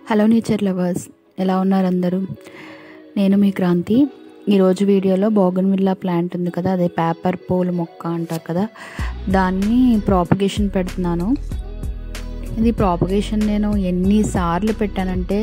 hello nature lovers ఎలా ఉన్నారు అందరూ నేను మీ క్రాంతి ఈరోజు వీడియోలో బోగన్విల్లా ప్లాంట్ ఉంది కదా అదే పేపర్ పూల మొక్క అంటారు కదా దాన్ని ప్రాపగేషన్ పెడుతున్నాను ఇది ప్రాపగేషన్ నేను ఎన్నిసార్లు పెట్టానంటే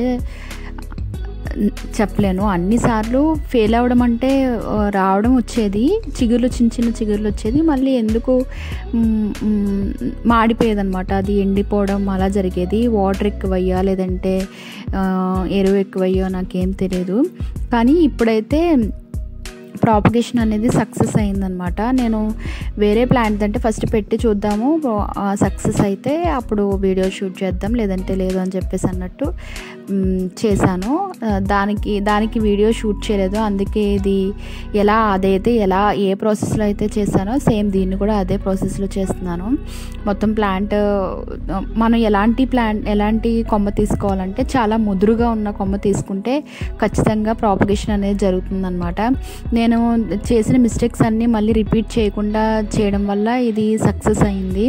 చెప్పలేను అన్నిసార్లు ఫెయిల్ అవ్వడం అంటే ఆ, రావడం వచ్చేది చిగుర్లు చిన్న చిన్న చిగుర్లు వచ్చేది మళ్ళీ ఎందుకు మ్, మ్, మాడిపోయేది అనమాట అది ఎండిపోవడం అలా జరిగేది వాటర్ ఎక్కువయ్యా లేదంటే ఆ, ఎరువు ఎక్కువయ్యో నాకేం తెలియదు కానీ ఇప్పుడైతే ప్రాపగేషన్ అనేది సక్సెస్ అయిందనమాట నేను వేరే ప్లాంట్ అంటే ఫస్ట్ పెట్టి చూద్దాము సక్సెస్ అయితే అప్పుడు వీడియో షూట్ చేద్దాం లేదంటే లేదు అని చెప్పేసి అన్నట్టు మ్, చేశాను ఆ, దానికి దానికి వీడియో షూట్ చేయలేదు అందుకే ఇది ఎలా అదైతే ఎలా ఏ ప్రాసెస్లో అయితే చేశానో సేమ్ దీన్ని కూడా అదే ప్రాసెస్లో చేస్తున్నాను మొత్తం ప్లాంట్ మనం ఎలాంటి ప్లాంట్ ఎలాంటి కొమ్మ తీసుకోవాలంటే చాలా ముదురుగా ఉన్న కొమ్మ తీసుకుంటే ఖచ్చితంగా ప్రాపగేషన్ అనేది జరుగుతుందన్నమాట నేను చేసిన మిస్టేక్స్ అన్నీ మళ్ళీ రిపీట్ చేయకుండా చేయడం వల్ల ఇది సక్సెస్ అయింది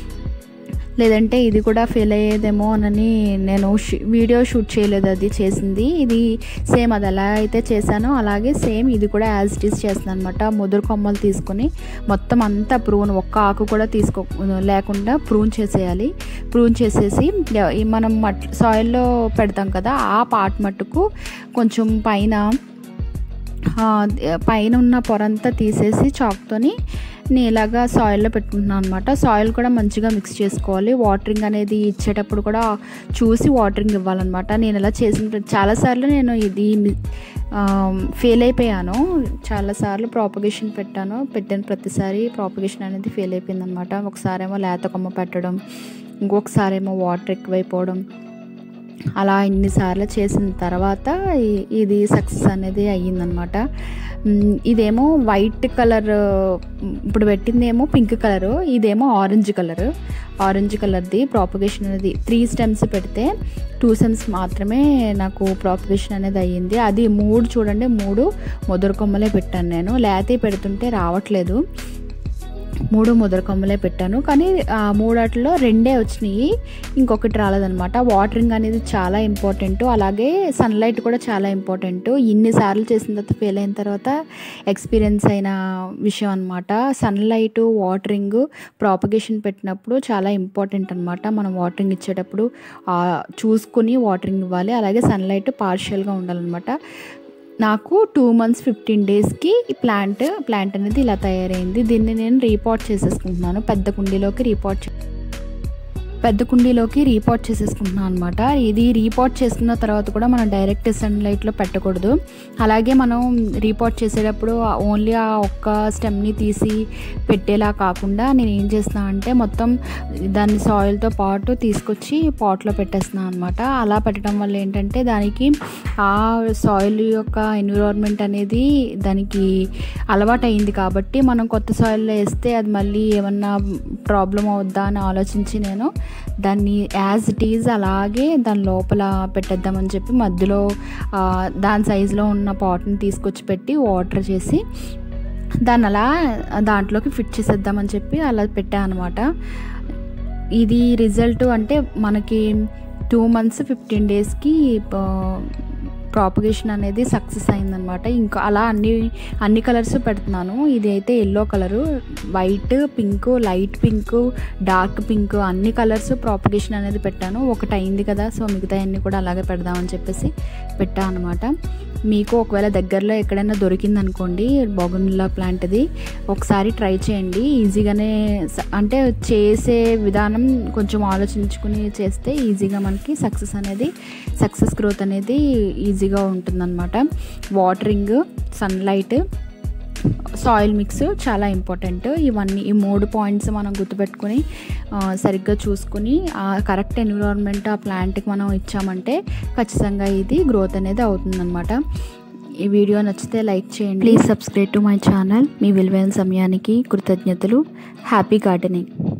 లేదంటే ఇది కూడా ఫెయిల్ అయ్యేదేమో అని నేను షూ- వీడియో షూట్ చేయలేదు అది చేసింది ఇది సేమ్ అది ఎలా అయితే చేశానో అలాగే సేమ్ ఇది కూడా యాజ్ ఇట్ ఈస్ చేస్తున్నాను అనమాట ముదురు కొమ్మలు తీసుకొని మొత్తం అంతా ప్రూన్ ఒక్క ఆకు కూడా తీసుకో లేకుండా ప్రూన్ చేసేయాలి ప్రూన్ చేసేసి ఈ మనం మట్ సాయిల్లో పెడతాం కదా ఆ పార్ట్ మట్టుకు కొంచెం పైన ఆ, పైన ఉన్న పొరంతా తీసేసి చాక్తోని నేను ఇలాగా సాయిల్లో పెట్టుకుంటున్నాను అనమాట సాయిల్ కూడా మంచిగా మిక్స్ చేసుకోవాలి వాటరింగ్ అనేది ఇచ్చేటప్పుడు కూడా చూసి వాటరింగ్ ఇవ్వాలన్నమాట నేను ఇలా చేసిన చాలాసార్లు నేను ఇది ఫెయిల్ అయిపోయాను చాలాసార్లు ప్రాపగేషన్ పెట్టాను పెట్టిన ప్రతిసారి ప్రాపగేషన్ అనేది ఫెయిల్ అయిపోయింది అనమాట ఒకసారేమో లేత కొమ్మ పెట్టడం ఇంకొకసారేమో వాటర్ ఎక్కువైపోవడం అలా ఇన్నిసార్లు చేసిన తర్వాత ఇ- ఇది సక్సెస్ అనేది అయ్యిందనమాట మ్, ఇదేమో వైట్ కలర్ ఇప్పుడు పెట్టిందేమో పింక్ కలరు ఇదేమో ఆరెంజ్ కలర్ ఆరెంజ్ కలర్ది ప్రాపగేషన్ అనేది త్రీ స్టెమ్స్ పెడితే టూ స్టెమ్స్ మాత్రమే నాకు ప్రాపగేషన్ అనేది అయ్యింది అది మూడు చూడండి మూడు ముదర కొమ్మలే పెట్టాను నేను లేతే పెడుతుంటే రావట్లేదు మూడు ముదర కొమ్మలే పెట్టాను కానీ ఆ మూడాటిలో రెండే వచ్చినాయి ఇంకొకటి రాలేదనమాట వాటరింగ్ అనేది చాలా ఇంపార్టెంట్ అలాగే సన్లైట్ కూడా చాలా ఇంపార్టెంట్ ఇన్నిసార్లు చేసిన తర్వాత ఫెయిల్ అయిన తర్వాత ఎక్స్పీరియన్స్ అయిన విషయం అనమాట సన్లైట్ వాటరింగ్ ప్రాపగేషన్ పెట్టినప్పుడు చాలా ఇంపార్టెంట్ అనమాట మనం వాటరింగ్ ఇచ్చేటప్పుడు ఆ, చూసుకుని వాటరింగ్ ఇవ్వాలి అలాగే సన్లైట్ పార్షియల్గా ఉండాలన్నమాట నాకు టూ మంత్స్ ఫిఫ్టీన్ డేస్కి ఈ ప్లాంట్ ప్లాంట్ అనేది ఇలా తయారైంది దీన్ని నేను రీపాట్ చేసేసుకుంటున్నాను పెద్ద కుండీలోకి రీపాట్ చే- పెద్ద కుండీలోకి రీపాట్ చేసేసుకుంటున్నాను అనమాట ఇది రీపాట్ చేసుకున్న తర్వాత కూడా మనం డైరెక్ట్ సన్లైట్లో పెట్టకూడదు అలాగే మనం రీపాట్ చేసేటప్పుడు ఓన్లీ ఆ ఒక్క స్టెమ్ని తీసి పెట్టేలా కాకుండా నేను ఏం చేస్తున్నాను అంటే మొత్తం దాన్ని సాయిల్తో పాటు తీసుకొచ్చి పాట్లో పెట్టేస్తున్నాను అనమాట అలా పెట్టడం వల్ల ఏంటంటే దానికి ఆ సాయిల్ యొక్క ఎన్విరాన్మెంట్ అనేది దానికి అలవాటు అయింది కాబట్టి మనం కొత్త సాయిల్లో వేస్తే అది మళ్ళీ ఏమన్నా ప్రాబ్లం అవుద్దా అని ఆలోచించి నేను దాన్ని యాజ్ ఇట్ ఈజ్ అలాగే దాని లోపల పెట్టేద్దామని చెప్పి మధ్యలో ఆ, దాని సైజులో ఉన్న పాట్ని తీసుకొచ్చి పెట్టి వాటర్ చేసి దాన్ని అలా దాంట్లోకి ఫిట్ చేసేద్దామని చెప్పి అలా పెట్టాను అనమాట ఇది రిజల్ట్ అంటే మనకి టూ మంత్స్ ఫిఫ్టీన్ డేస్కి ప్రాపగేషన్ అనేది సక్సెస్ అయిందనమాట ఇంకా అలా అన్ని అన్ని కలర్స్ పెడుతున్నాను ఇది అయితే yellow colour white pink light pink dark pink అన్ని కలర్స్ ప్రాపగేషన్ అనేది పెట్టాను ఒకటి అయింది కదా సో మిగతా అన్ని కూడా అలాగే పెడదామని చెప్పేసి పెట్టాను అనమాట మీకు ఒకవేళ దగ్గరలో ఎక్కడైనా దొరికింది అనుకోండి బొగన్లా ప్లాంట్ది ఒకసారి ట్రై చేయండి ఈజీగానే స- అంటే చేసే విధానం కొంచెం ఆలోచించుకుని చేస్తే ఈజీగా మనకి సక్సెస్ అనేది సక్సెస్ గ్రోత్ అనేది ఈజీగా ఉంటుందన్నమాట వాటరింగ్ సన్లైట్ సాయిల్ మిక్స్ చాలా ఇంపార్టెంట్ ఇవన్నీ ఈ మూడు పాయింట్స్ మనం గుర్తుపెట్టుకుని ఆ, సరిగ్గా చూసుకుని ఆ కరెక్ట్ ఎన్విరాన్మెంట్ ఆ ప్లాంట్కి మనం ఇచ్చామంటే ఖచ్చితంగా ఇది గ్రోత్ అనేది అవుతుందన్నమాట ఈ వీడియో నచ్చితే లైక్ చేయండి please subscribe to my channel మీ విలువైన సమయానికి కృతజ్ఞతలు హ్యాపీ గార్డెనింగ్